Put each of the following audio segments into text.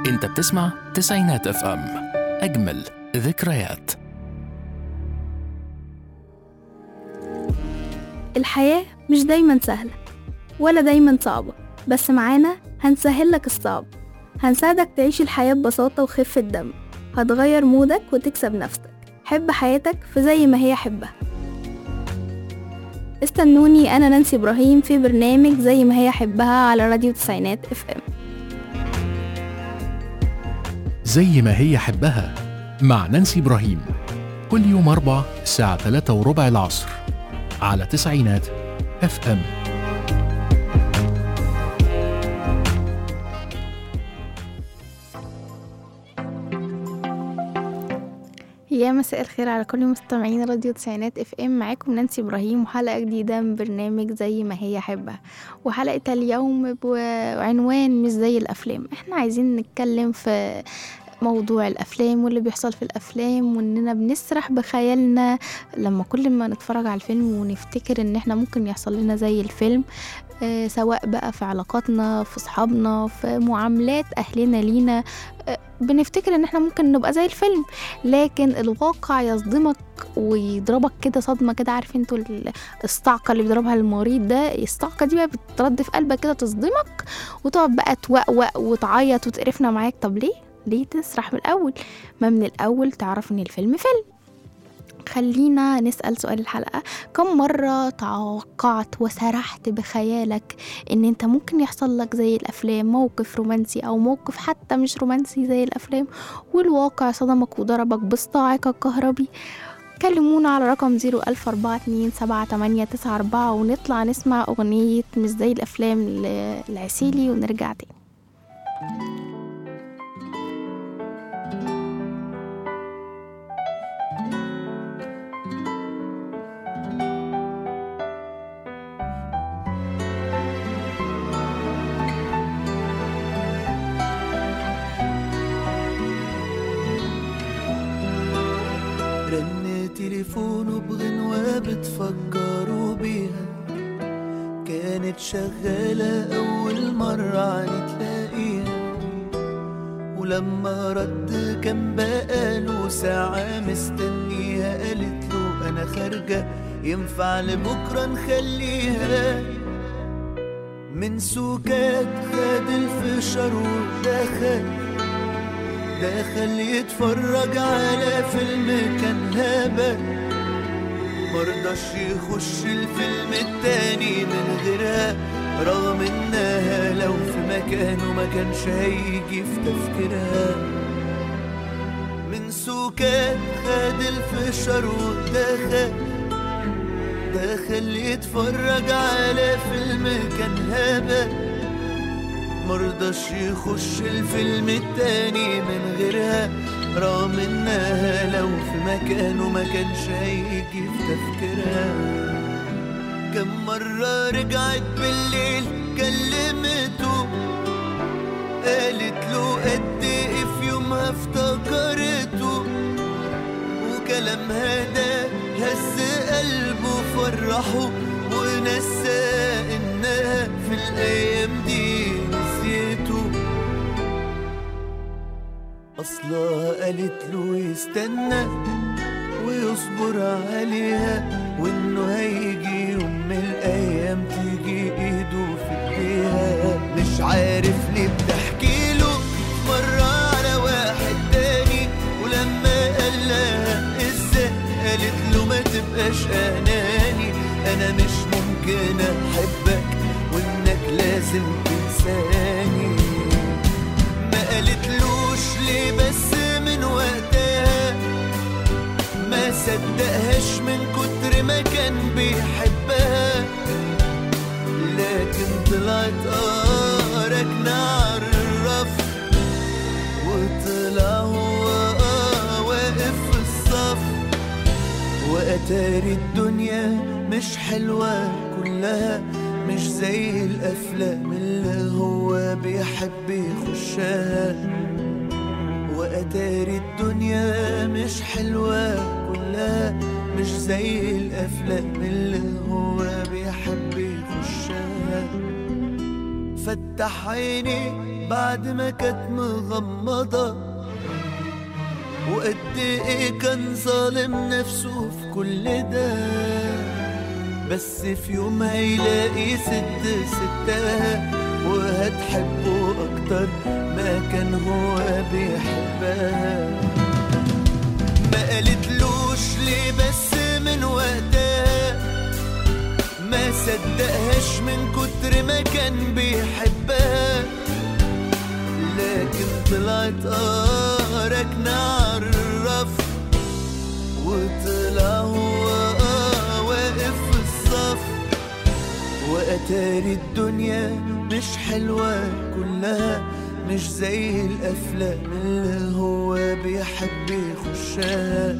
انت بتسمع تسعينات اف ام اجمل ذكريات الحياة مش دايما سهلة ولا دايما صعبة بس معانا هنسهل لك الصعب هنساعدك تعيش الحياة ببساطة وخفة دم هتغير مودك وتكسب نفسك حب حياتك في زي ما هي حبها استنوني أنا نانسي إبراهيم في برنامج زي ما هي حبها على راديو تسعينات اف ام زي ما هي حبها مع نانسي إبراهيم كل يوم أربع الساعة 3 وربع العصر على تسعينات اف ام يا مساء الخير على كل مستمعين راديو تسعينات اف ام معاكم نانسي ابراهيم وحلقه جديده من برنامج زي ما هي حبها وحلقه اليوم بعنوان مش زي الافلام احنا عايزين نتكلم في موضوع الافلام واللي بيحصل في الافلام واننا بنسرح بخيالنا لما كل ما نتفرج على الفيلم ونفتكر ان احنا ممكن يحصل لنا زي الفيلم آه، سواء بقى في علاقاتنا في صحابنا في معاملات اهلنا لينا آه، بنفتكر ان احنا ممكن نبقى زي الفيلم لكن الواقع يصدمك ويضربك كده صدمه كده عارف انتوا ال- الصعقه اللي بيضربها المريض ده الصعقه دي بقى بترد في قلبك كده تصدمك وتقعد بقى توقوق وتعيط وتقرفنا معاك طب ليه ليه تسرح من الاول ما من الاول تعرف ان الفيلم فيلم خلينا نسأل سؤال الحلقة كم مرة توقعت وسرحت بخيالك ان انت ممكن يحصل لك زي الافلام موقف رومانسي او موقف حتى مش رومانسي زي الافلام والواقع صدمك وضربك بصداعك الكهربي كلمونا على رقم 014278894 ونطلع نسمع أغنية مش زي الأفلام للعسيلي ونرجع تاني رن تليفونه بغنوة بتفكروا بيها كانت شغالة أول مرة تلاقيها ولما رد كان بقاله ساعة مستنيها قالت له أنا خارجة ينفع لبكرة نخليها من سكات خد الفشار ودخل دخل يتفرج على فيلم كان هبل مرضاش يخش الفيلم التاني من غيرها رغم انها لو في مكانه ما كانش هيجي في تفكيرها من سكات خد الفشار ودخل دخل يتفرج على فيلم كان هبل مرضاش يخش الفيلم التاني من غيرها رغم انها لو في مكانه ما كانش هيجي في تفكيرها كم مرة رجعت بالليل كلمته قالت له قد ايه في يومها افتكرته وكلامها ده هز قلبه فرحه ونسى انها في الايام دي نسيته اصلها قالت له يستنى ويصبر عليها وانه هيجي يوم من الايام تيجي ايده في ايديها مش عارف ليه بتحكي له مرة على واحد تاني ولما قال لها ازاي قالت له ما تبقاش اناني انا مش ممكن احبك وانك لازم تنساني ما قالتلوش ليه بس من وقتها ما صدقهاش من كتر ما كان بيحبها لكن طلعت اه راكنة عالرف وطلع هو اه واقف في الصف وأتاري الدنيا مش حلوة كلها مش زي الأفلام اللي هو بيحب يخشها وأتاري الدنيا مش حلوة كلها مش زي الأفلام اللي هو بيحب يخشها وفتح عيني بعد ما كانت مغمضة وقد ايه كان ظالم نفسه في كل ده بس في يوم هيلاقي ست ستها وهتحبه أكتر ما كان هو بيحبها ما قالتلوش ليه بس من وقتها ما صدقهاش من كتر ما كان بيحبها لكن طلعت اه راكنة عالرف وطلع هو اه واقف في الصف وأتاري الدنيا مش حلوة كلها مش زي الأفلام اللي هو بيحب يخشها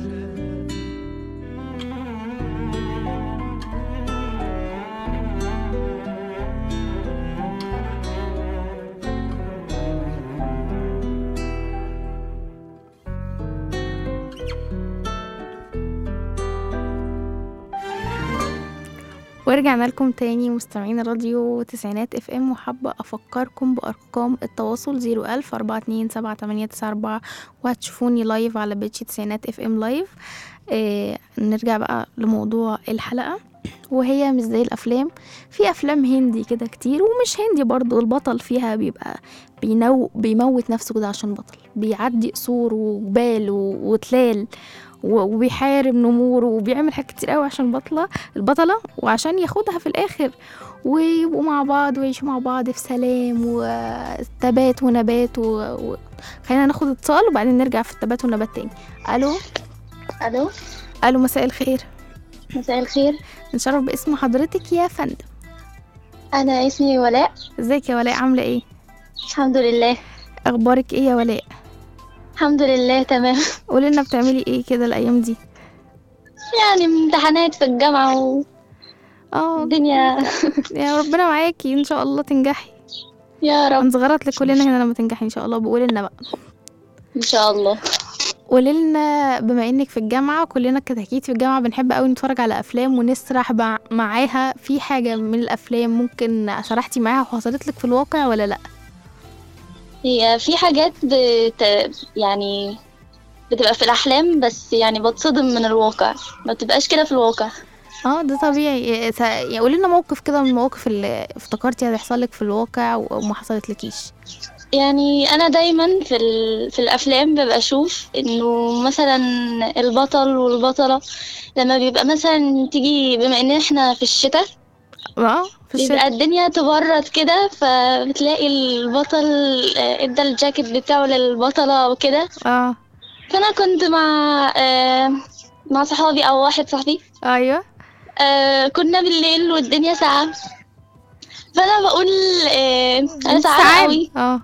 ورجعنا لكم تاني مستمعين راديو تسعينات اف ام وحابة افكركم بارقام التواصل زيرو الف اربعة اتنين سبعة تمانية تسعة اربعة وهتشوفوني لايف على بيتش تسعينات اف ام لايف آه نرجع بقى لموضوع الحلقة وهي مش زي الافلام في افلام هندي كده كتير ومش هندي برضو البطل فيها بيبقى بينو بيموت نفسه كده عشان بطل بيعدي قصور وجبال و- وتلال و- وبيحارب نمور وبيعمل حاجات كتير قوي عشان بطلة البطلة وعشان ياخدها في الآخر ويبقوا مع بعض ويعيشوا مع بعض في سلام وتبات ونبات و... و... خلينا ناخد اتصال وبعدين نرجع في التبات والنبات تاني الو الو الو مساء الخير مساء الخير نشرف باسم حضرتك يا فندم انا اسمي ولاء ازيك يا ولاء عاملة ايه الحمد لله اخبارك ايه يا ولاء الحمد لله تمام قولي لنا بتعملي ايه كده الايام دي يعني امتحانات في الجامعة اه والدنيا يا ربنا معاكي ان شاء الله تنجحي يا رب هنصغرت لك كلنا هنا لما تنجحي ان شاء الله بقولي لنا بقى ان شاء الله قولي لنا بما انك في الجامعه كلنا كتاكيد في الجامعه بنحب قوي نتفرج على افلام ونسرح مع- معاها في حاجه من الافلام ممكن سرحتي معاها وحصلت لك في الواقع ولا لا هي في حاجات بت... يعني بتبقى في الأحلام بس يعني بتصدم من الواقع ما بتبقاش كده في الواقع اه ده طبيعي إيه، س- يعني قولي لنا موقف كده من المواقف اللي افتكرتي هتحصل لك في الواقع وما حصلت لكيش يعني أنا دايما في, ال... في الأفلام ببقى أشوف إنه مثلا البطل والبطلة لما بيبقى مثلا تيجي بما إن إحنا في الشتاء اه في بيبقى الشتاء الدنيا تبرد كده فبتلاقي البطل آه، ادى الجاكيت بتاعه للبطلة وكده اه فأنا كنت مع آه، مع صحابي أو واحد صاحبي ايوه آه، كنا بالليل والدنيا ساقعة فأنا بقول آه، أنا انت سعانة سعاد. قوي اه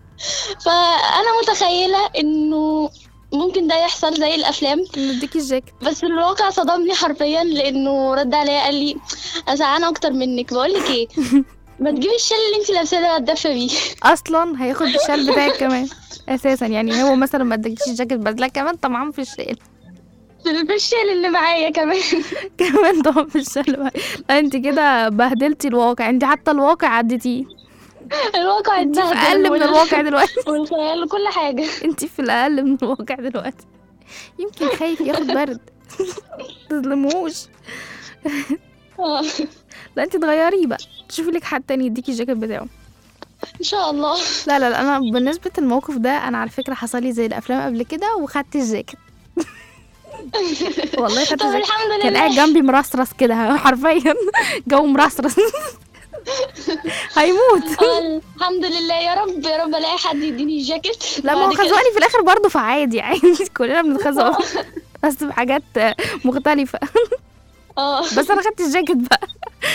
فأنا متخيلة إنه ممكن ده يحصل زي الأفلام نديكي الجاكيت بس الواقع صدمني حرفيا لأنه رد عليا قال لي أنا سعانة أكتر منك بقولك إيه ما تجيبي الشال اللي انت لابساه ده اتدفى بيه اصلا هياخد الشال بتاعك كمان اساسا يعني هو مثلا ما ادكيش الجاكيت بدله كمان طمعان في الشال في الشال اللي معايا كمان كمان طبعا في الشال لا انت كده بهدلتي الواقع انت حتى الواقع عديتيه الواقع انت في اتبهدل اقل من وال- الواقع دلوقتي والخيال وكل حاجة انت في الاقل من الواقع دلوقتي يمكن خايف ياخد برد تظلموش آه، لا انت تغيريه بقى شوفي لك حد تاني يديكي الجاكيت بتاعه ان شاء الله لا لا لا انا بالنسبه الموقف ده انا على فكره حصل لي زي الافلام قبل كده وخدت الجاكيت والله خدت طب الجاكيت الحمد كان قاعد لله جنبي مرصرص كده حرفيا جو مرصرص هيموت آه، الحمد لله يا رب يا رب الاقي حد يديني الجاكيت لا ما هو بعد كده. خزوقني في الاخر برضه فعادي عادي كلنا بنتخزق بس بحاجات مختلفه اه بس انا خدت الجاكيت بقى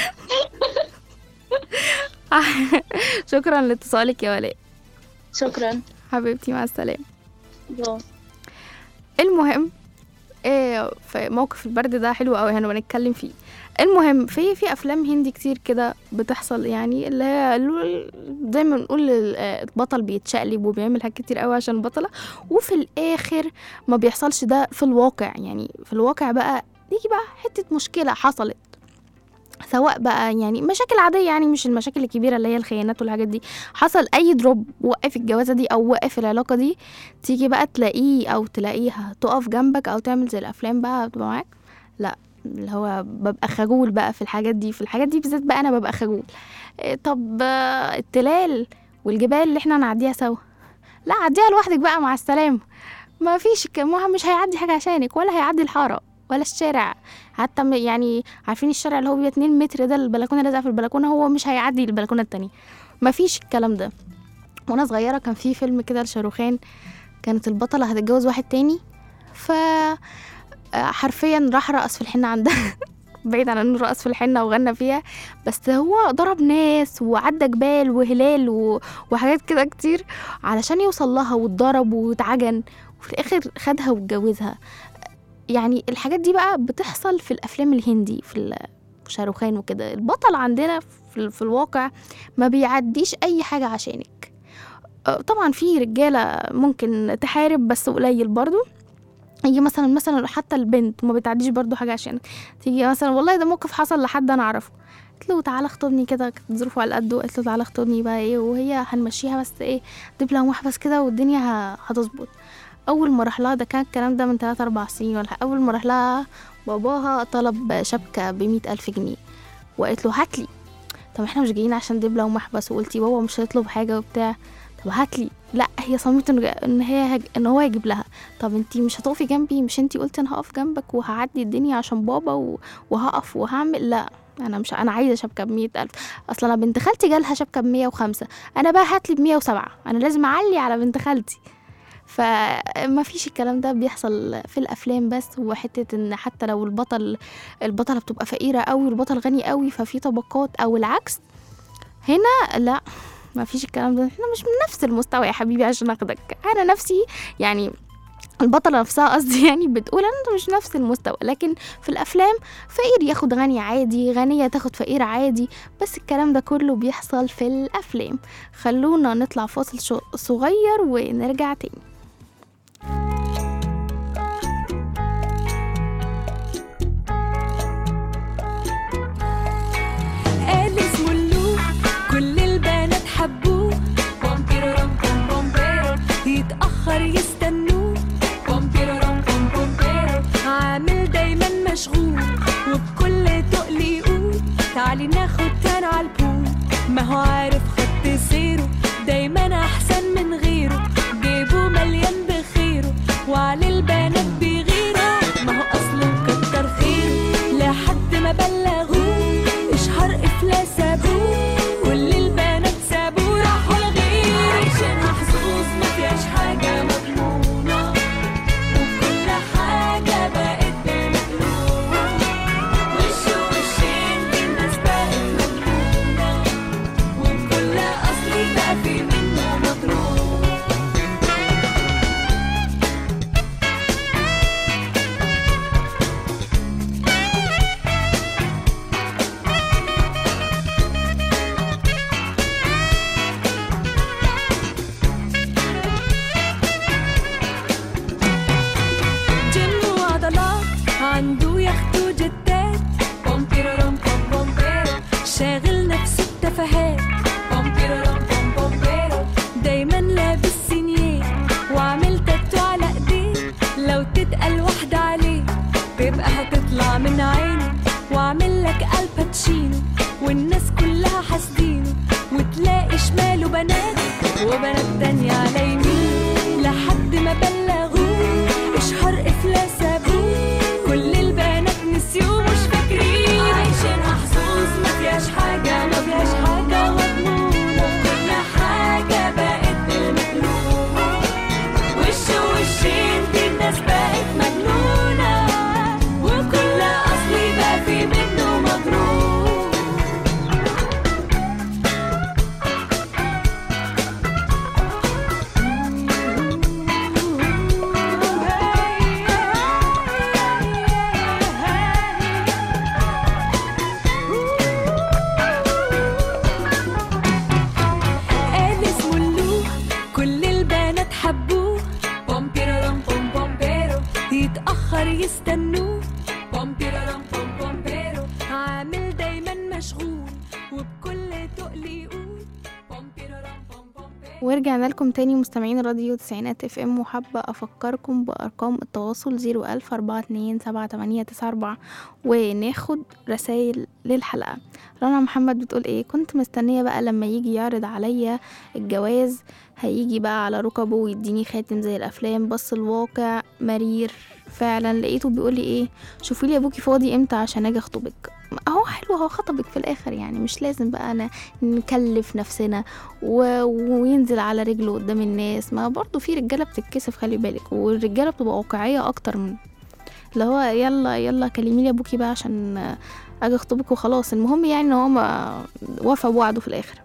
شكرا لاتصالك يا ولاء شكرا حبيبتي مع السلامه الله. المهم إيه في موقف البرد ده حلو قوي هنبقى نتكلم فيه المهم في في افلام هندي كتير كده بتحصل يعني اللي هي ال- زي ما نقول ال- البطل بيتشقلب وبيعمل حاجات كتير قوي عشان البطله وفي الاخر ما بيحصلش ده في الواقع يعني في الواقع بقى يجي بقى حته مشكله حصلت سواء بقى يعني مشاكل عادية يعني مش المشاكل الكبيرة اللي هي الخيانات والحاجات دي حصل أي دروب وقف الجوازة دي أو وقف العلاقة دي تيجي بقى تلاقيه أو تلاقيها تقف جنبك أو تعمل زي الأفلام بقى بتبقى معاك لا اللي هو ببقى خجول بقى في الحاجات دي في الحاجات دي بالذات بقى أنا ببقى خجول إيه طب آه، التلال والجبال اللي احنا نعديها سوا لا عديها لوحدك بقى مع السلامة ما فيش ك- ما مش هيعدي حاجة عشانك ولا هيعدي الحارة ولا الشارع حتى م- يعني عارفين الشارع اللي هو بيبقى 2 متر ده البلكونه لازقه في البلكونه هو مش هيعدي البلكونه التانية مفيش الكلام ده وانا صغيره كان في فيلم كده لشاروخان كانت البطله هتتجوز واحد تاني ف آه، حرفيا راح رقص في الحنه عندها بعيد عن انه رقص في الحنه وغنى فيها بس هو ضرب ناس وعدى جبال وهلال و... وحاجات كده كتير علشان يوصل لها واتضرب واتعجن وفي الاخر خدها واتجوزها يعني الحاجات دي بقى بتحصل في الافلام الهندي في ال- شاروخان وكده البطل عندنا في, ال- في الواقع ما بيعديش اي حاجه عشانك آه، طبعا في رجاله ممكن تحارب بس قليل برضو يجي مثلا مثلا حتى البنت ما بتعديش برضو حاجه عشانك تيجي مثلا والله ده موقف حصل لحد انا اعرفه قلت له تعالى اخطبني كده كانت ظروفه على قده قلت له تعالى اخطبني بقى ايه وهي هنمشيها بس ايه دبلة ومحبس كده والدنيا ه- هتظبط اول ما راح لها ده كان الكلام ده من 3 4 سنين ولا حاجة. اول ما راح لها باباها طلب شبكه ب ألف جنيه وقالت له هاتلي طب احنا مش جايين عشان دبلة ومحبس وقلتي بابا مش هيطلب حاجه وبتاع طب هاتلي لا هي صممت انه جا- ان هي هج... ان هو يجيب لها طب انتي مش هتقفي جنبي مش انتي قلتي انا هقف جنبك وهعدي الدنيا عشان بابا و... وهقف وهعمل لا انا مش انا عايزه شبكه ب ألف اصلا انا بنت خالتي جالها شبكه ب وخمسة انا بقى هاتلي ب 107 انا لازم اعلي على بنت خالتي فما فيش الكلام ده بيحصل في الافلام بس وحته ان حتى لو البطل البطله بتبقى فقيره قوي والبطل غني قوي ففي طبقات او العكس هنا لا ما فيش الكلام ده احنا مش من نفس المستوى يا حبيبي عشان اخدك انا نفسي يعني البطلة نفسها قصدي يعني بتقول انا مش نفس المستوى لكن في الافلام فقير ياخد غني عادي غنية تاخد فقير عادي بس الكلام ده كله بيحصل في الافلام خلونا نطلع فاصل شو- صغير ونرجع تاني قال اسمه اللوح كل البنات حبوه بومبيرورم بوم بومبيرو يتأخر يستنوه بومبيرورم بوم بومبيرو عامل دايما مشغول وبكل تقل يقول تعالي ناخد تان عالبول ما هو عارف خط سيره دايما احسن من غيره جيبه مليان بخيره وعلى البنات بيغيروا ما هو اصله كتر خيره لحد ما بلغوه اشهر افلاس ابوه كل البنات سابوه راحوا لغيره عايشين محظوظ ما فيهاش حاجه مضمونه وكل حاجه بقت بمقلوب وش وشين الناس بقت مجنونه وكل اصلي بقى في منه مضروب جيم وعضلات عنده يخت وجتات بومبيرورم بوم بومبيرو شاغل نفسه بتفاهات بومبيرورم بوم بومبيرو دايما لابس سينيه وعامل تاتو على ايديه لو تتقل واحدة عليه تبقى هتطلع من عينه وعامل لك الباتشينو والناس كلها حاسدينه وتلاقي شماله بنات وبنات تانية على يمين لحد ما بلغوه اشهر افلاس ابوه كل البنات نسيوه مش فاكرين عايشين محظوظ ما فيهاش حاجة ما فيهاش حاجة مضمونة كل حاجة بقت بالمقلوب وش وشين دي الناس بقت مجنونة وكل أصلي بقى في منه مضروب ورجعنا لكم تاني مستمعين راديو تسعينات اف ام وحابة افكركم بارقام التواصل زيرو الف اربعة اتنين سبعة تمانية تسعة اربعة وناخد رسايل للحلقة رنا محمد بتقول ايه كنت مستنية بقى لما يجي يعرض عليا الجواز هيجي بقى على ركبه ويديني خاتم زي الافلام بس الواقع مرير فعلا لقيته بيقول لي ايه شوفي لي ابوكي فاضي امتى عشان اجي اخطبك اهو حلو هو خطبك في الاخر يعني مش لازم بقى انا نكلف نفسنا و... وينزل على رجله قدام الناس ما برضو في رجاله بتتكسف خلي بالك والرجاله بتبقى واقعيه اكتر من اللي هو يلا يلا كلمي لي ابوكي بقى عشان اجي اخطبك وخلاص المهم يعني ان هو ما وفى بوعده في الاخر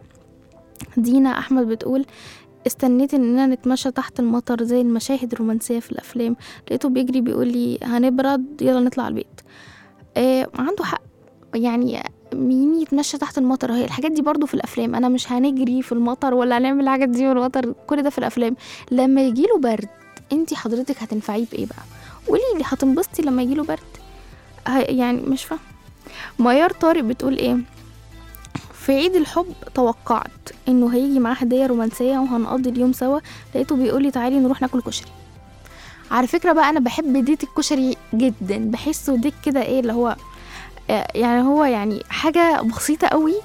دينا احمد بتقول استنيت اننا نتمشى تحت المطر زي المشاهد الرومانسيه في الافلام لقيته بيجري بيقول لي هنبرد يلا نطلع البيت آه عنده حق يعني مين يتمشى تحت المطر هي الحاجات دي برضو في الافلام انا مش هنجري في المطر ولا هنعمل الحاجات دي في المطر كل ده في الافلام لما يجيله برد انتي حضرتك هتنفعيه بايه بقى قولي لي هتنبسطي لما يجيله برد ه- يعني مش فاهمه ميار طارق بتقول ايه في عيد الحب توقعت انه هيجي معاه هديه رومانسيه وهنقضي اليوم سوا لقيته بيقول لي تعالي نروح ناكل كشري على فكره بقى انا بحب ديت الكشري جدا بحسه ديت كده ايه اللي هو آه، يعني هو يعني حاجه بسيطه قوي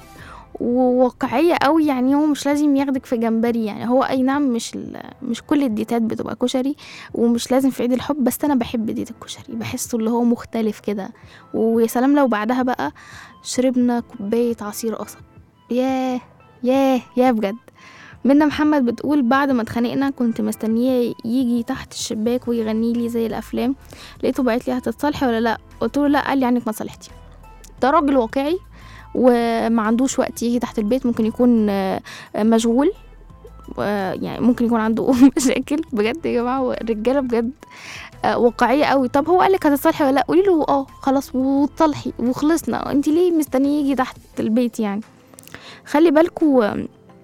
وواقعيه قوي يعني هو مش لازم ياخدك في جمبري يعني هو اي نعم مش ال- مش كل الديتات بتبقى كشري ومش لازم في عيد الحب بس انا بحب ديت الكشري بحسه اللي هو مختلف كده ويا سلام لو بعدها بقى شربنا كوبايه عصير قصب ياه ياه ياه بجد منى محمد بتقول بعد ما اتخانقنا كنت مستنيه يجي تحت الشباك ويغني لي زي الافلام لقيته بعت لي هتتصالحي ولا لا قلت له لا قال لي عنك ما صالحتي ده راجل واقعي وما عندوش وقت يجي تحت البيت ممكن يكون آه، مشغول آه، يعني ممكن يكون عنده مشاكل بجد يا جماعه الرجاله بجد آه، واقعيه قوي طب هو قال لك هتتصالحي ولا لا قولي له اه خلاص وتصالحي وخلصنا انت ليه مستنيه يجي تحت البيت يعني خلي بالكوا آه،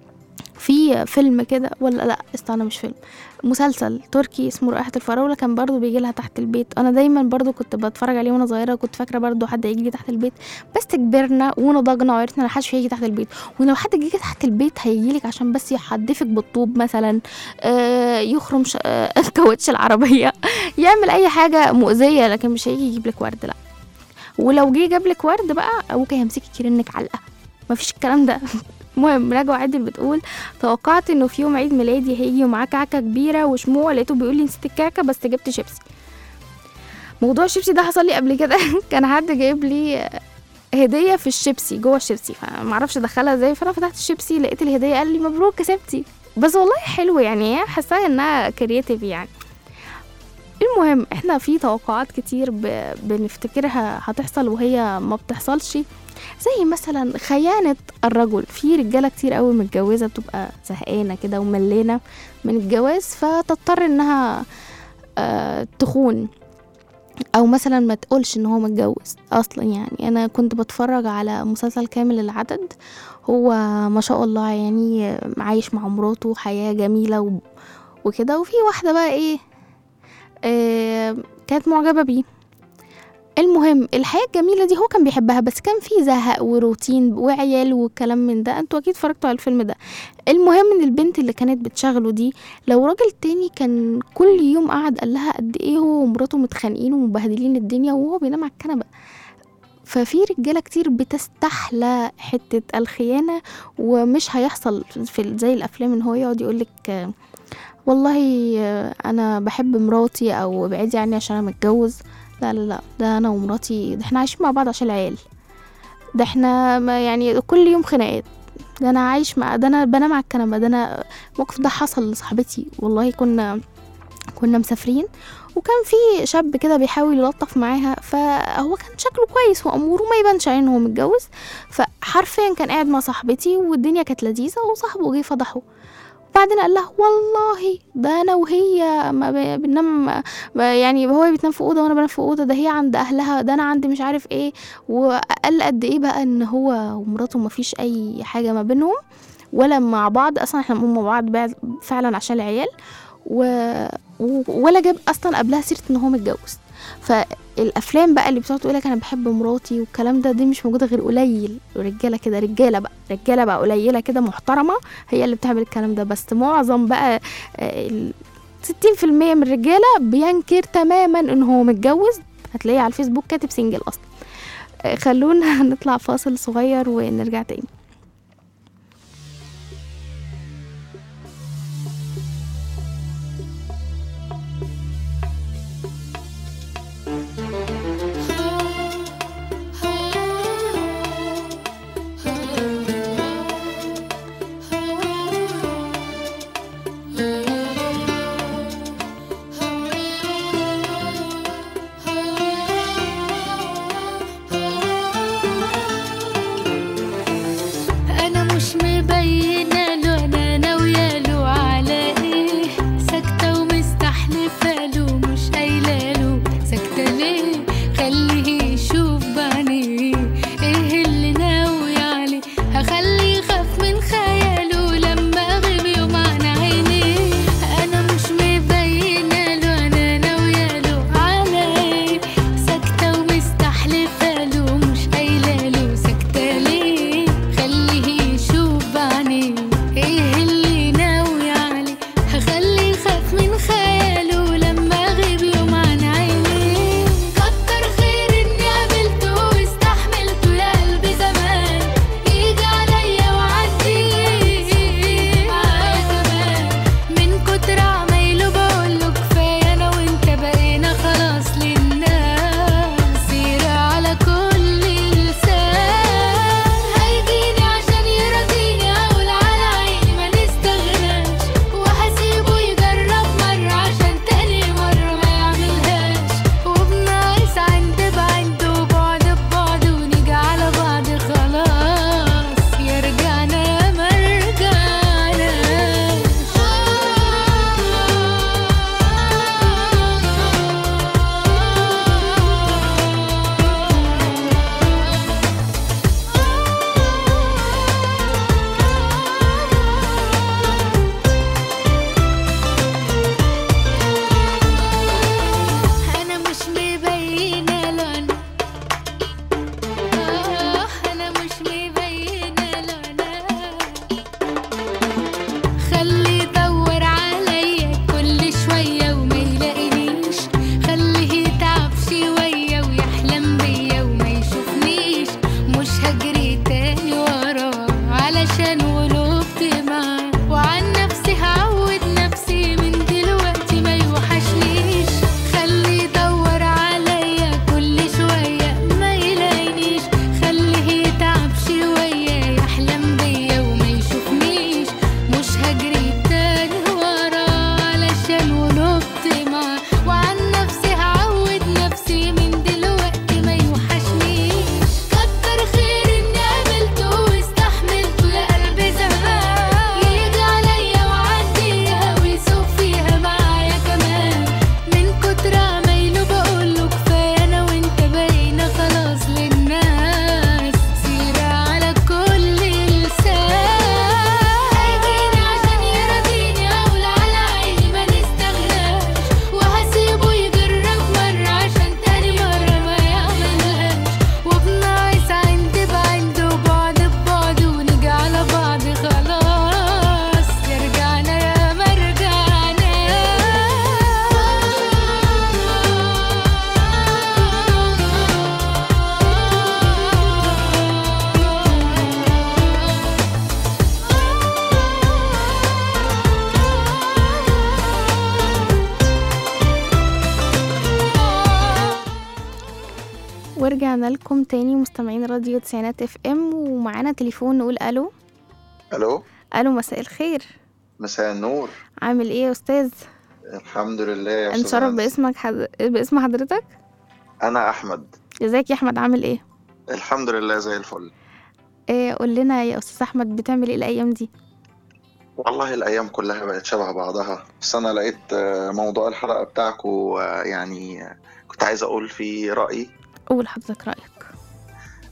في فيلم كده ولا لا استنى مش فيلم مسلسل تركي اسمه رائحة الفراولة كان برضو بيجي لها تحت البيت انا دايما برضو كنت بتفرج عليه وانا صغيرة كنت فاكرة برضو حد هيجي لي تحت البيت بس كبرنا ونضجنا وعرفنا ان محدش هيجي تحت البيت ولو حد جه تحت البيت هيجيلك عشان بس يحدفك بالطوب مثلا آه يخرم ش... آه كاوتش العربية يعمل اي حاجة مؤذية لكن مش هيجي يجيب لك ورد لا ولو جه جاب لك ورد بقى ابوك هيمسكك يرنك علقة مفيش الكلام ده المهم نجوى عادل بتقول توقعت انه في يوم عيد ميلادي هيجي ومعاه كعكه كبيره وشموع لقيته بيقول لي نسيت الكعكه بس جبت شيبسي موضوع الشيبسي ده حصل لي قبل كده كان حد جايب لي هديه في الشيبسي جوه الشيبسي فمعرفش ادخلها ازاي فانا فتحت الشيبسي لقيت الهديه قال لي مبروك كسبتي بس والله حلو يعني هي حاساها انها كرياتيف يعني المهم احنا في توقعات كتير ب... بنفتكرها هتحصل وهي ما بتحصلش زي مثلا خيانة الرجل في رجالة كتير قوي متجوزة بتبقى زهقانة كده وملانة من الجواز فتضطر انها آه تخون او مثلا ما تقولش ان هو متجوز اصلا يعني انا كنت بتفرج على مسلسل كامل العدد هو ما شاء الله يعني عايش مع مراته حياة جميلة و... وكده وفي واحدة بقى ايه آه كانت معجبة بيه المهم الحياة الجميلة دي هو كان بيحبها بس كان في زهق وروتين وعيال والكلام من ده انتوا اكيد اتفرجتوا على الفيلم ده المهم ان البنت اللي كانت بتشغله دي لو راجل تاني كان كل يوم قعد قال لها قد ايه هو ومراته متخانقين ومبهدلين الدنيا وهو بينام على الكنبة ففي رجاله كتير بتستحلى حته الخيانه ومش هيحصل في زي الافلام ان هو يقعد يقولك والله انا بحب مراتي او ابعدي عني عشان انا متجوز لا لا لا ده انا ومراتي ده احنا عايشين مع بعض عشان العيال ده احنا ما يعني كل يوم خناقات ده انا عايش مع ده انا بنام على الكنبه ده انا الموقف ده حصل لصاحبتي والله كنا كنا مسافرين وكان في شاب كده بيحاول يلطف معاها فهو كان شكله كويس واموره ما يبانش عليه ان هو متجوز فحرفيا كان قاعد مع صاحبتي والدنيا كانت لذيذه وصاحبه جه فضحه بعدين قال لها والله ده انا وهي ما ب- بننام ما- يعني هو بتنام في اوضه وانا بنام في اوضه ده هي عند اهلها ده انا عندي مش عارف ايه وقال قد ايه بقى ان هو ومراته ما فيش اي حاجه ما بينهم ولا مع بعض اصلا احنا مع بعض بعد- فعلا عشان العيال و... و- ولا جاب اصلا قبلها سيره ان هو متجوز فالافلام بقى اللي بتقعد تقولك انا بحب مراتي والكلام ده دي مش موجوده غير قليل رجاله كده رجاله بقى رجاله بقى قليله كده محترمه هي اللي بتعمل الكلام ده بس معظم بقى آه، ال 60% من الرجاله بينكر تماما ان هو متجوز هتلاقيه على الفيسبوك كاتب سنجل اصلا آه، خلونا نطلع فاصل صغير ونرجع تاني انا مش مبينه له انا ناويه له على ايه ساكته ومستحلفه له مش قايله له ساكته ليه خليه يشوف بعينيه ايه اللي ناوي عليه هخليه يخاف من خياله لما اغيب يوم عن عينيه انا مش مبينه له انا ناويه له على ايه ساكته ومستحلفه له مش قايله له ساكته ليه خليه يشوف بعينيه ايه اللي ناوي عليه هخليه يخاف من خياله لما اغيب يوم عن عينيه كتر خير اني قابلته واستحملته يا قلبي زمان يجي عليا وعدي معايا كمان من كتر عمايله بقوله كفايه انا وانت بقينا خلاص للناس سيرة على كل لسان هيجيني عشان يرضيني اقول على عيني ما نستغناش وهسيبه يجرب مرة عشان تاني مرة ما يعملهاش وبناقص عند بعند وبعد ببعد ونيجي على بعض خلاص يا رجعنا يا ما رجعناش انا مش مبينه له انا آه، انا مش مبينه له انا خليه يدور عليا كل شويه وما يلاقينيش خليه يتعب شويه ويحلم بيا وما يشوفنيش مش هجري تاني وراه علشان غلبت معاه وعن نفسي هعود نفسي من دلوقتي ما يوحشنيش خليه يدور عليا كل شوية ما يلاقينيش خليه يتعب شوية يحلم بيا وما يشوفنيش مش هجري تاني وراه علشان غلبت معاه وعن نفسي هعود نفسي من دلوقتي ما يوحشنيش كتر خير اني قابلته واستحملته يا قلبي زمان يجي عليا وعديها ويسوق فيها معايا كمان من كتر عمايله بقوله كفايه انا وانت بقينا خلاص للناس سيرة على كل لسان هيجيني عشان يرضيني اقول على عيني ما نستغناش وهسيبه يجرب مرة عشان تاني مرة ما يعملهاش وبناقص عند بعند وبعد ببعد ونيجي على بعض خلاص يرجعنا يا ما رجعناش ورجعنا لكم تاني مستمعين راديو تسعينات اف ام ومعانا تليفون نقول الو الو الو مساء الخير مساء النور عامل ايه يا استاذ الحمد لله يا أستاذ انشرف أنس. باسمك حد... باسم حضرتك انا احمد ازيك يا احمد عامل ايه الحمد لله زي الفل إيه قول لنا يا استاذ احمد بتعمل ايه الايام دي والله الايام كلها بقت شبه بعضها بس انا لقيت آه، موضوع الحلقه بتاعكو آه، يعني آه، كنت عايز اقول فيه رايي قول حضرتك رايك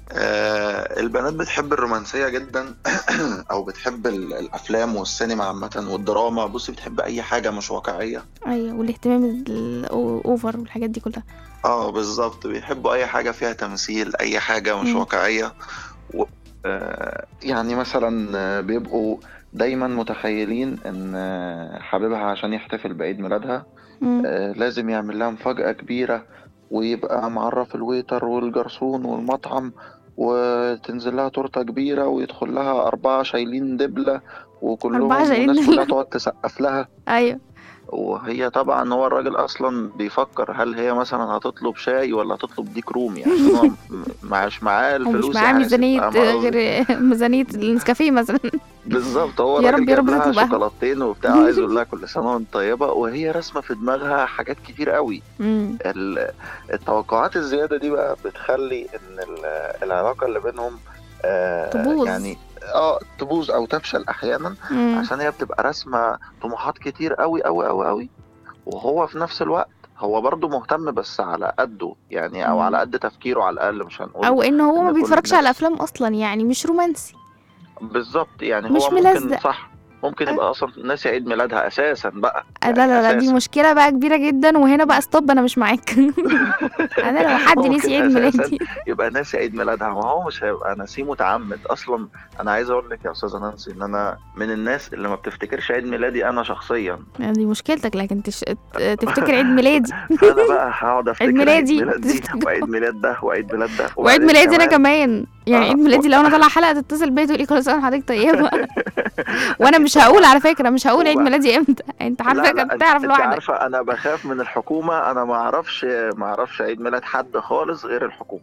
آه البنات بتحب الرومانسية جدا أو بتحب ال- الأفلام والسينما عامة والدراما بصي بتحب أي حاجة مش واقعية ايوه والاهتمام الاوفر والحاجات دي كلها اه بالظبط بيحبوا أي حاجة فيها تمثيل أي حاجة مش مم. واقعية و... آه يعني مثلا آه، بيبقوا دايما متخيلين إن آه، حبيبها عشان يحتفل بعيد ميلادها مم. آه، لازم يعمل لها مفاجأة كبيرة ويبقى معرف الويتر والجرسون والمطعم وتنزل لها تورتة كبيرة ويدخل لها أربعة شايلين دبلة وكلهم أربعة شايلين والناس دبلة. كلها تقعد تسقف لها ايوه وهي طبعا هو الراجل أصلا بيفكر هل هي مثلا هتطلب شاي ولا هتطلب ديك رومي عشان هو م- معاش معاه ومش الفلوس معاه يحاسب. ميزانية فاهمة قصدي؟ غير ميزانية النسكافيه مثلا بالظبط هو يا الراجل رب- يا رب جايب لها تطلب قهوة. شوكولاتتين وبتاع عايز يقول لها كل سنة وانت طيبة وهي راسمة في دماغها حاجات كتير قوي مم. ال- التوقعات الزيادة دي بقى بتخلي ان ال- العلاقة اللي بينهم آه، تبوظ. يعني اه تبوظ او تفشل احيانا مم. عشان هي بتبقى راسمة طموحات كتير قوي قوي قوي قوي وهو في نفس الوقت هو برضه مهتم بس على قده يعني او مم. على قد تفكيره على الاقل مش هنقول او ان هو إن ما كل بيتفرجش الناس- على افلام اصلا يعني مش رومانسي بالظبط يعني مش هو ممكن ملزق. صح ممكن يبقى اصلا ناسي عيد ميلادها اساسا بقى لا لا لا دي أساساً. مشكلة بقى كبيرة جدا وهنا بقى ستوب انا مش معاك انا لو حد ممكن نسي عيد أساساً ميلادي يبقى ناسي عيد ميلادها ما هو مش هيبقى ناسيه متعمد اصلا انا عايز اقول لك يا استاذه نانسي ان انا من الناس اللي ما بتفتكرش عيد ميلادي انا شخصيا دي مشكلتك لكن تش... تفتكر عيد ميلادي فانا بقى هقعد افتكر عيد ميلادي. عيد ميلاد دي وعيد ميلاد ده وعيد ميلاد ده وعيد وبعدين ميلادي انا كمان- كمان يعني آه. عيد ميلادي لو انا طالعه حلقه تتصل بيا تقول لي كل سنه وحضرتك طيبه وانا مش هقول على فكره مش هقول عيد وبعد- ميلادي امتى انت لا عارفه لا كنت انت تعرف انت لوحدك عارفه انا بخاف من الحكومه انا ما اعرفش ما اعرفش عيد ميلاد حد خالص غير الحكومه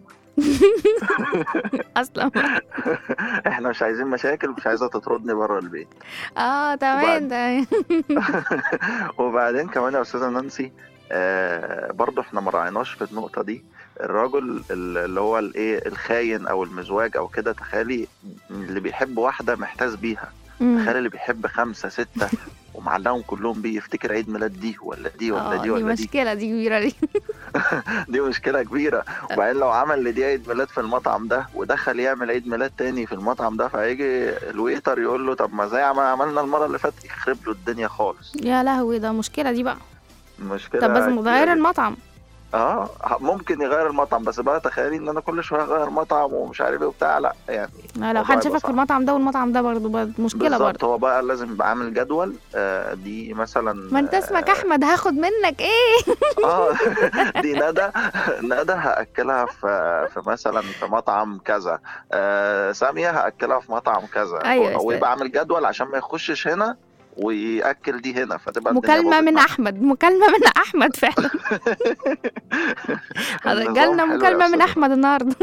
اصلا احنا مش عايزين مشاكل مش عايزه تطردني بره البيت اه تمام تمام وبعدين كمان يا استاذه نانسي آه برضه احنا ما راعيناش في النقطه دي الراجل ال- اللي هو الايه الخاين او المزواج او كده تخيلي اللي بيحب واحده محتاس بيها مم. تخيلي اللي بيحب خمسه سته ومعلقهم كلهم بيه يفتكر عيد ميلاد دي ولا دي ولا اه دي دي ولا دي مشكله دي كبيره دي دي مشكله كبيره وبعدين لو عمل لدي عيد ميلاد في المطعم ده ودخل يعمل عيد ميلاد تاني في المطعم ده فهيجي الويتر يقول له طب ما زي ما عملنا المره اللي فاتت يخرب له الدنيا خالص يا لهوي ده مشكله دي بقى مشكله طب بس كبيرة متغير جداً. المطعم اه ممكن يغير المطعم بس بقى تخيلي ان انا كل شويه اغير مطعم ومش عارف ايه وبتاع لا يعني لو الموضوع حد يبقى شافك في صعب. المطعم ده والمطعم ده برضه برضه مشكله بالظبط برضه هو بقى لازم يبقى عامل جدول آه دي مثلا ما انت اسمك احمد هاخد منك ايه اه دي ندى ندى هاكلها في في مثلا في مطعم كذا آه ساميه هاكلها في مطعم كذا أيوة يا هو أستاذ. يبقى عامل جدول عشان ما يخشش هنا وياكل دي هنا فتبقى الدنيا مكالمه باظت من معاه. احمد مكالمه من احمد فعلا النظام جالنا حلو يا مكالمه من أستاذة. احمد النهارده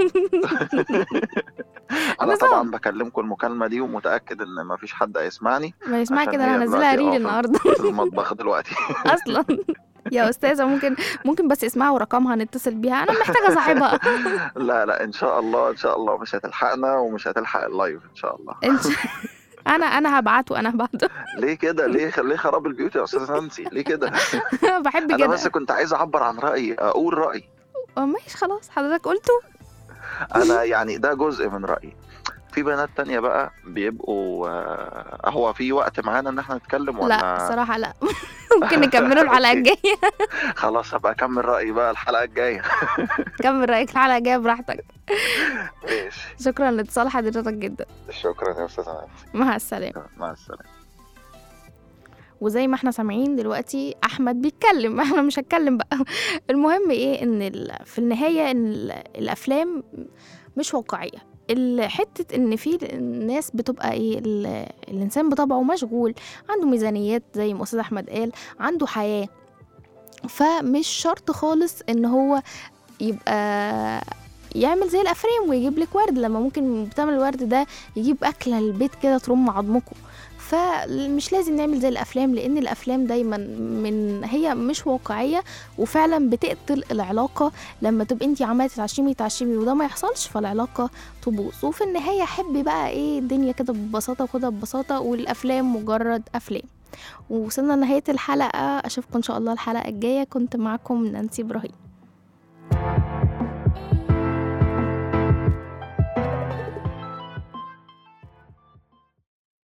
انا نظام. طبعا بكلمكم المكالمه دي ومتاكد ان ما فيش حد هيسمعني ما يسمع عشان كده انا هي هنزلها دلوقتي ريل اه في- النهارده في المطبخ دلوقتي اصلا يا استاذه ممكن ممكن بس اسمها ورقمها نتصل بيها انا محتاجه صاحبها لا لا ان شاء الله ان شاء الله مش هتلحقنا ومش هتلحق اللايف ان شاء الله انت انا انا هبعته انا هبعته ليه كده ليه ليه خراب البيوت يا استاذ نانسي ليه كده بحب انا بس كده كنت عايز اعبر عن رايي اقول رايي اه ماشي خلاص حضرتك قلته انا يعني ده جزء من رايي في بنات تانية بقى بيبقوا آه، هو في وقت معانا ان احنا نتكلم ولا لا صراحه لا ممكن نكمله الحلقه أوكي. الجايه خلاص هبقى اكمل رايي بقى الحلقه الجايه كمل رايك الحلقه الجايه براحتك ماشي شكرا لاتصال حضرتك جدا شكرا يا استاذ نانسي مع السلامه مع السلامه وزي ما احنا سامعين دلوقتي احمد بيتكلم احنا مش هتكلم بقى المهم ايه ان ال- في النهايه ان ال- الافلام مش واقعيه الحتة ان في الناس بتبقى ايه ال- الانسان بطبعه مشغول عنده ميزانيات زي ما استاذ احمد قال عنده حياة فمش شرط خالص ان هو يبقى يعمل زي الافلام ويجيب لك ورد لما ممكن بتعمل الورد ده يجيب اكله البيت كده ترم عظمكم فمش لازم نعمل زي الافلام لان الافلام دايما من هي مش واقعيه وفعلا بتقتل العلاقه لما تبقى انت عماله تتعشمي تعشمي وده ما يحصلش فالعلاقه تبوظ وفي النهايه حبي بقى ايه الدنيا كده ببساطه وخدها ببساطه والافلام مجرد افلام ووصلنا لنهايه الحلقه اشوفكم ان شاء الله الحلقه الجايه كنت معكم نانسي ابراهيم